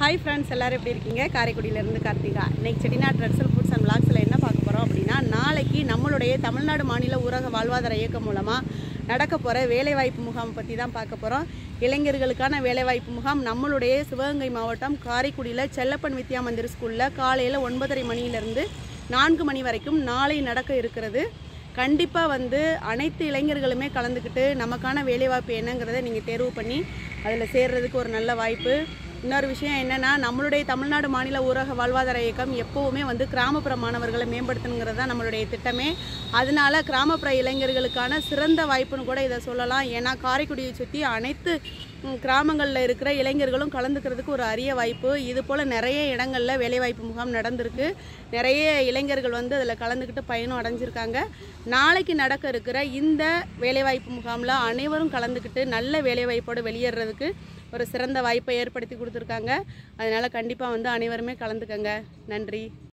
hi friends எல்லாரும் எப்படி இருக்கீங்க காரைக்குடியிலேருந்து கார்த்திகா இன்னைக்கு செட்டிநாட் ரெட்சல் ஃபுட்ஸ் அண்ட் விளாக்ஸில் என்ன பார்க்க போகிறோம் அப்படின்னா நாளைக்கு நம்மளுடைய தமிழ்நாடு மாநில ஊரக வாழ்வாதார இயக்கம் மூலமாக நடக்க போகிற வேலைவாய்ப்பு முகாம் பற்றி தான் பார்க்க போகிறோம் இளைஞர்களுக்கான வேலைவாய்ப்பு முகாம் நம்மளுடைய சிவகங்கை மாவட்டம் காரைக்குடியில் செல்லப்பன் வித்யா மந்திர் ஸ்கூலில் காலையில் ஒன்பதரை மணியிலிருந்து நான்கு மணி வரைக்கும் நாளை நடக்க இருக்கிறது கண்டிப்பாக வந்து அனைத்து இளைஞர்களுமே கலந்துக்கிட்டு நமக்கான வேலைவாய்ப்பு என்னங்கிறத நீங்கள் தேர்வு பண்ணி அதில் சேர்றதுக்கு ஒரு நல்ல வாய்ப்பு இன்னொரு விஷயம் என்னென்னா நம்மளுடைய தமிழ்நாடு மாநில ஊரக வாழ்வாதார இயக்கம் எப்போவுமே வந்து கிராமப்புற மாணவர்களை மேம்படுத்தணுங்கிறது தான் நம்மளுடைய திட்டமே அதனால கிராமப்புற இளைஞர்களுக்கான சிறந்த வாய்ப்புன்னு கூட இதை சொல்லலாம் ஏன்னா காரைக்குடியை சுற்றி அனைத்து ம், கிராமங்களில் இருக்கிற இளைஞர்களும் கலந்துக்கிறதுக்கு ஒரு அரிய வாய்ப்பு இது போல் நிறைய இடங்களில் வேலைவாய்ப்பு முகாம் நடந்திருக்கு நிறைய இளைஞர்கள் வந்து அதில் கலந்துக்கிட்டு பயனும் அடைஞ்சிருக்காங்க நாளைக்கு நடக்க இருக்கிற இந்த வேலைவாய்ப்பு முகாமில் அனைவரும் கலந்துக்கிட்டு நல்ல வேலைவாய்ப்போடு வெளியேறதுக்கு ஒரு சிறந்த வாய்ப்பை ஏற்படுத்தி கொடுத்துருக்காங்க அதனால் கண்டிப்பாக வந்து அனைவருமே கலந்துக்கங்க நன்றி